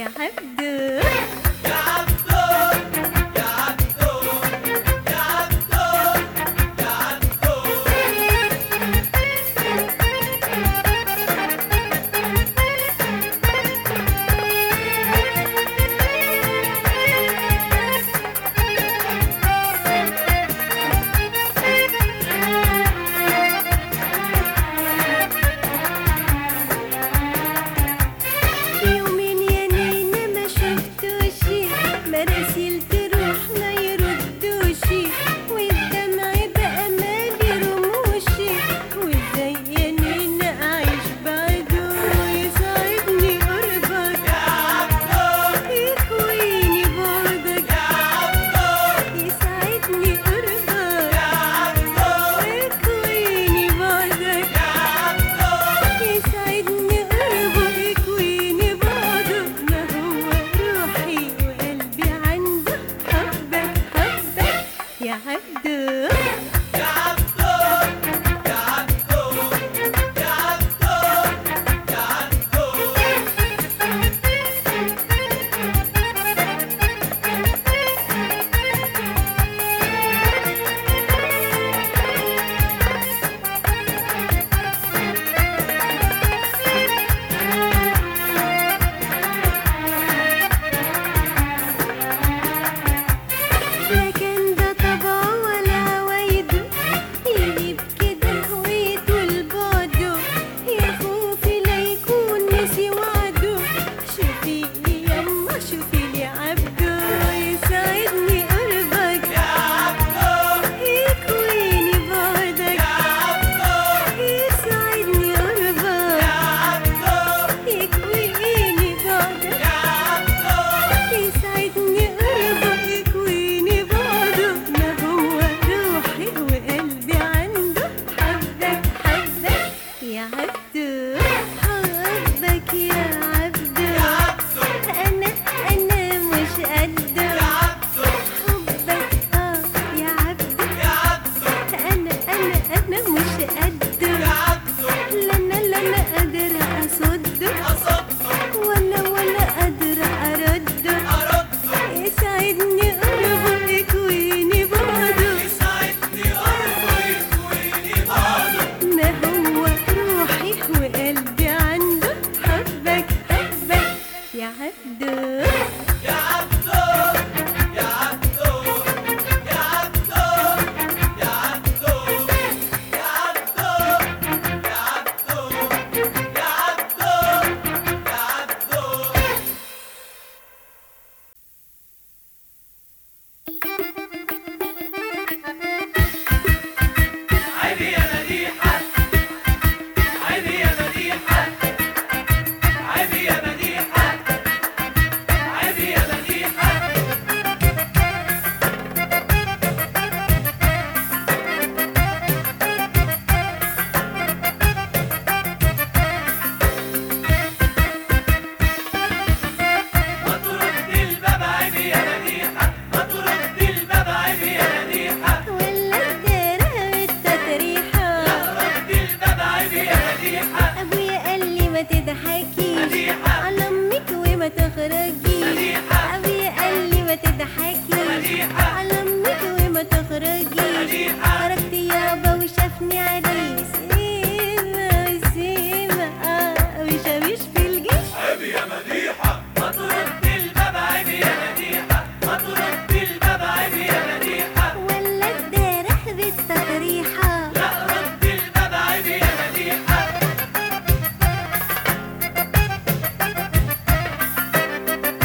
يا عبدو يومين يا نينا ما شفتوش مراسيل تروح ما يردوش والدمع بقى مالي رموشي وازاي يا نينا اعيش بعده يساعدني قربك يكويني بعدك يساعدني قربك يكويني بعدك يسعدني قربه يكويني بعده ما هو روحي وقلبي عنده حبك حبك يا عبدو لا كان ده طبع ولا عوايده يجيب كده ويطول بعده يا خوفي لا يكون نسي وعده شوفي لي يما شوفي لي عبده يساعدني قربك يكويني بعدك يساعدني قربك يكويني بعدك يسعدني قربك يكويني بعده ما هو روحي وقلبي عنده حبك حبك يا عبدو حبك يا عبدو انا انا مش قده حبك اه يا عبدو انا انا انا مش قده لا انا لا انا قادره اصده ولا ولا قادره ارده يسعدني قربه يكويني بعده ما هو روحي وقلبي عنده حبك حبك يا عبدو عيني يا مديحة عيني يا مديحة عيني يا مديحة عيني يا مديحة ما ترد الباب عيني يا مديحة ما ترد الباب عيني يا مديحة ولا الدرهم التتريحة رد الباب عيني يا مديحة ابويا قال لي ما تضحكيش مديحة. على امك وما تخرجيش مديحة. ابويا قال لي ما تضحكيش مديحة. على امك وما تخرجيش مديحة. خرجت يابا وشافني عريس سيما وسيما اه وشاويش في الجيش عيب يا مديحة ما ترد الباب عيب يا مديحة ما ترد الباب عيب يا مديحة ولا الدرح بالتطريحة لا رد الباب عيب يا مديحة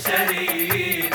شارين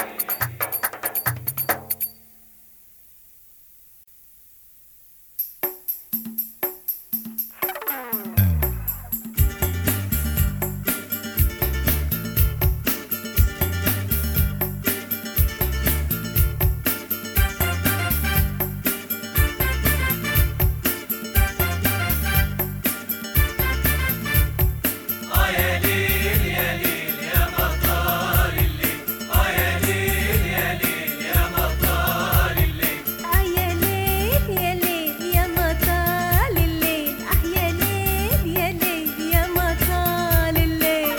اه يا ليل يا ليل يا مطار الليل اه يا ليل يا ليل يا مطار الليل آه يا ليل يا ليل يا مطال الليل آه يا ليل يا ليل يا مطال الليل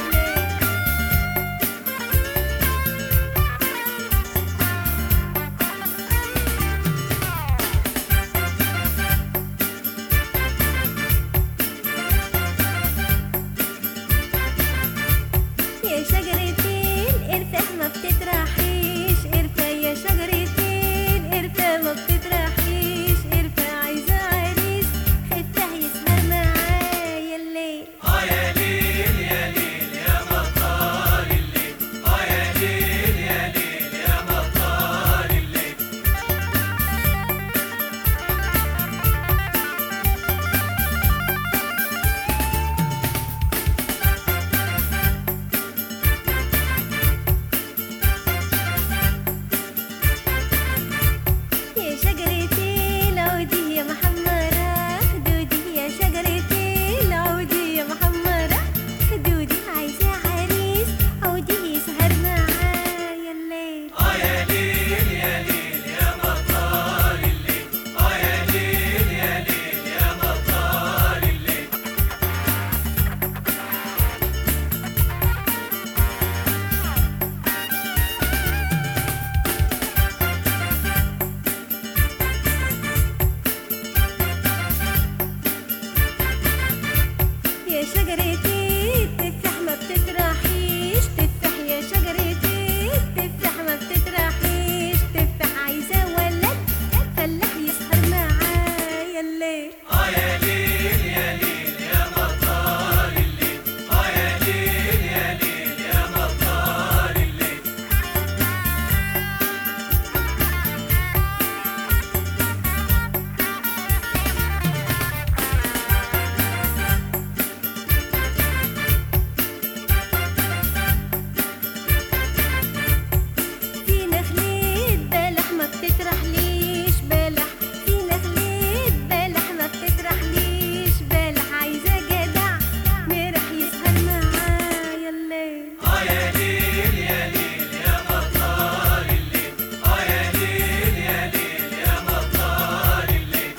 يا شجرتين ارتاح ما بتطرحيش ارفع يا شجرتين ارفع ما بتطرحيش ارفع عايزة عريس خفتها يسهر معايا الليل اه يا ليل يا ليل يا مطار الليل اه يا ليل يا ليل يا مطار الليل يا شجرتي العودي يا محمرة خدودي يا شجرتي العودي يا محمرة خدودي عايزة عريس عودي يسهر معايا الليل اه يا ليل يا ليل يا مطار الليل اه يا ليل يا ليل يا مطار الليل يا شجرتي التفاح ما بتطرحيش تفاح يا شجرتي التفاح ما بتطرحيش تفاح عايزة ولد فلاح يسهر معايا الليل اه يا ليل يا ليل يا مطار الليل اه يا ليل يا ليل يا مطار الليل في نخلة بلح ما بتطرحليش بلح في نخلة بلح ما بتطرحليش بلح عايزة جدع مرح يسهر معايا الليل اه يا ليل يا ليل يا مطار الليل اه يا ليل يا ليل يا مطار الليل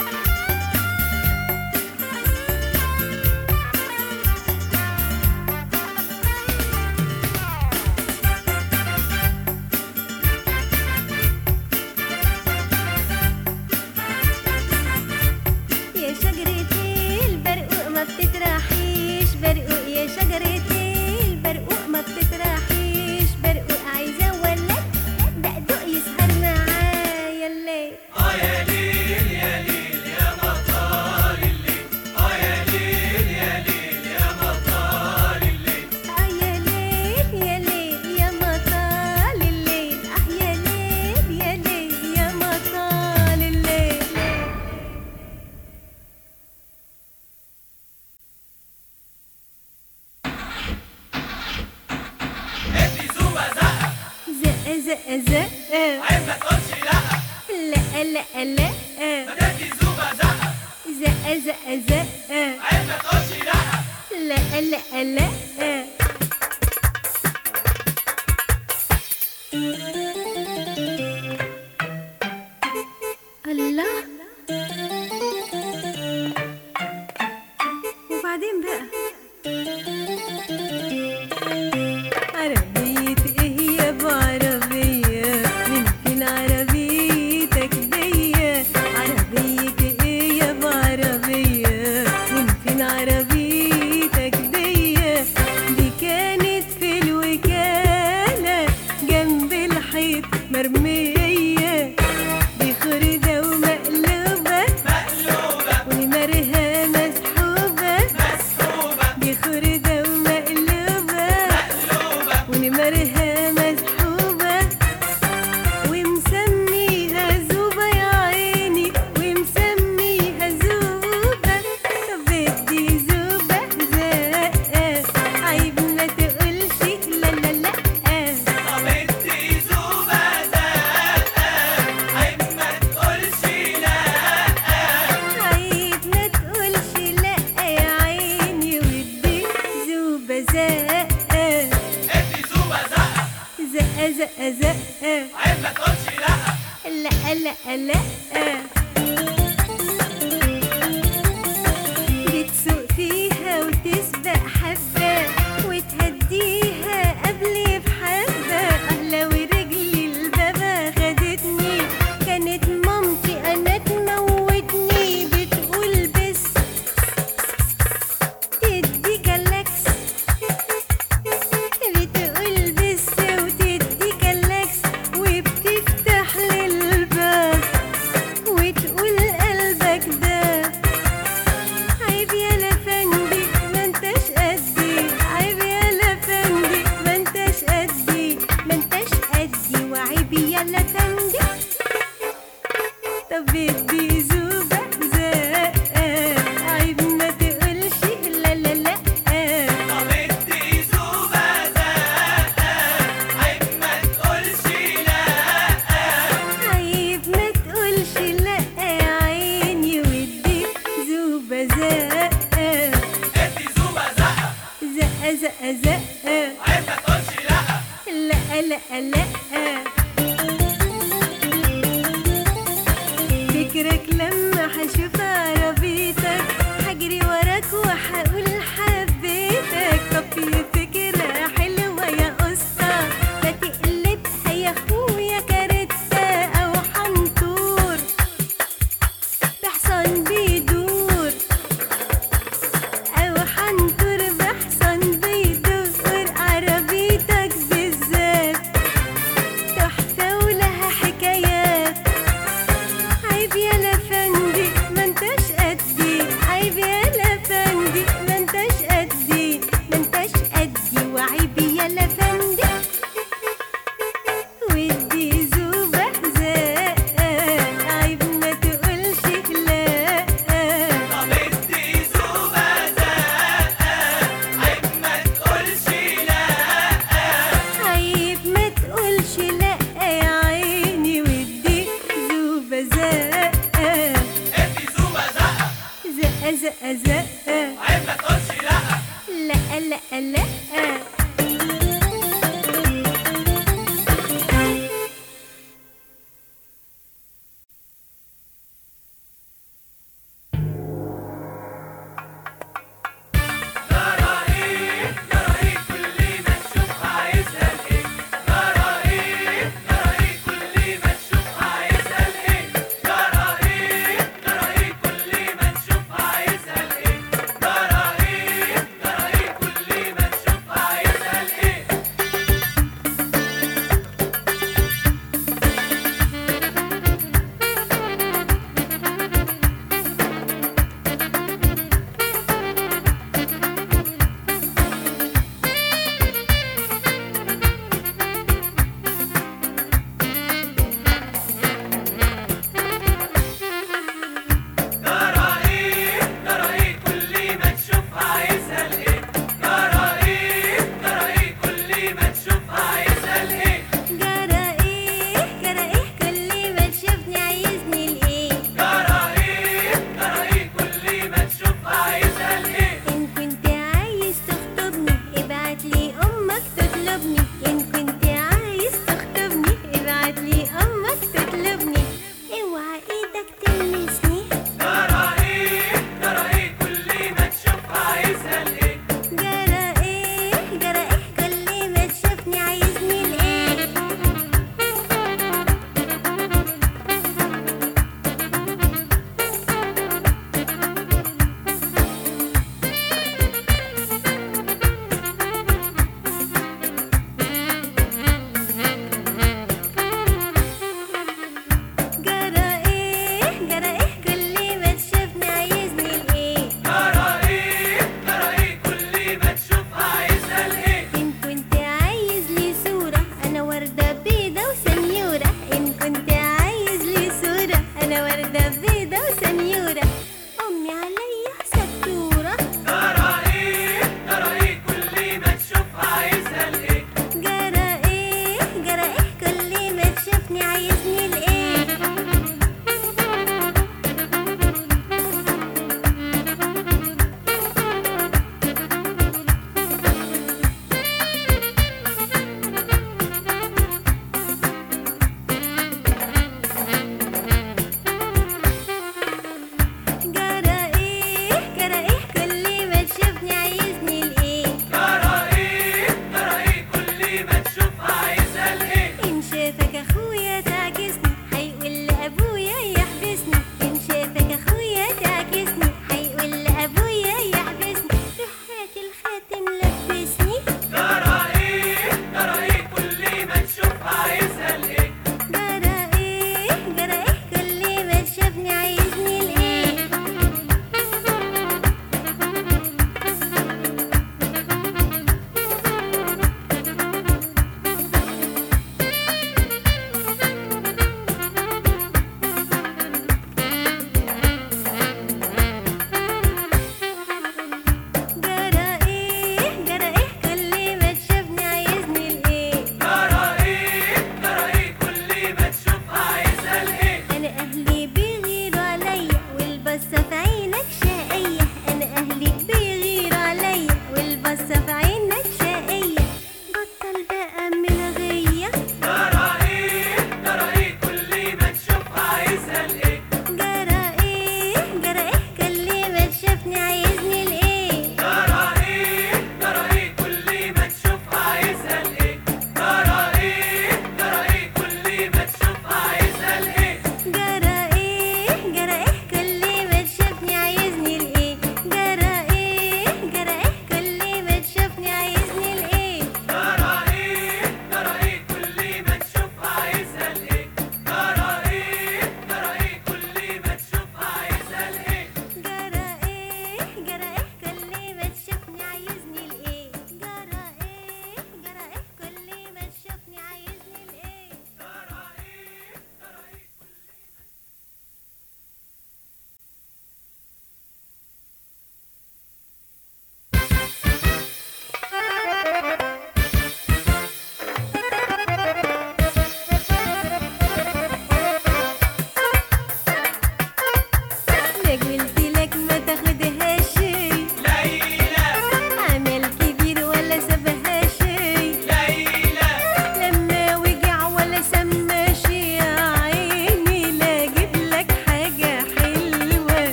يا شجرتي البرقوق ما بتطرحيش برقوق يا شجرتي البرقوق ما بتطرحيش برقوق عايزة ولد دقدق يسهر معايا الليل اه يا ليل يا ليل يا مطار الليل اه يا ليل يا ليل يا مطار الليل آه يا ليل يا ليل يا مطال الليل آه يا ليل يا ليل يا مطال الليل ادي زوبة زقة زق زق زق عيب ما تقولش لا لا لا لا ما تدي زوبة زقة زق زق زق عيب ما تقولش لا لا لا لا الله وبعدين بقى عربية ايه يا ابو عربية من فين عربيتك دي عربية ايه يا ابو عربية من فين عربيتك دي دي زقة زقة زقة عيب ما تقولش لا لا لا لا بتسوق فيها وتسبق حبة وتهديها قبل بحبة أهلا ورجلي البابا خدتني كانت مامتي أنا تموتني بتقول بس تدي كلاكس بتقول بس وتدي كلاكس وبتفتح للباب وتقول قلبك ده عيب يا لفندي ما انتش قدي عيب يا لفندي ما انتش قدي ما انتش قدي وعيب يا لفندي طب ادي زوبة زقة عيب ما تقولش لا لا لا طب ادي زوبة زقة عيب ما تقولش لا عيب ما تقولش لا يا عيني ودي زوبة زقة ادي زوبة زقة زقة زقة زقة عيب ما تقولش لا لا لا لا فكرك لما هشوف عربيتك هجري وراك وهقول حبيتك طب في فكرة حلوة يا قصة ما تقلبها يا اخويا كارتة او حنطور بحصان بيدور أو حنطر بحصان بيدور عربيتك بالذات تحفة ولها حكايات عيب يا لفندي ما انتش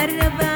قرب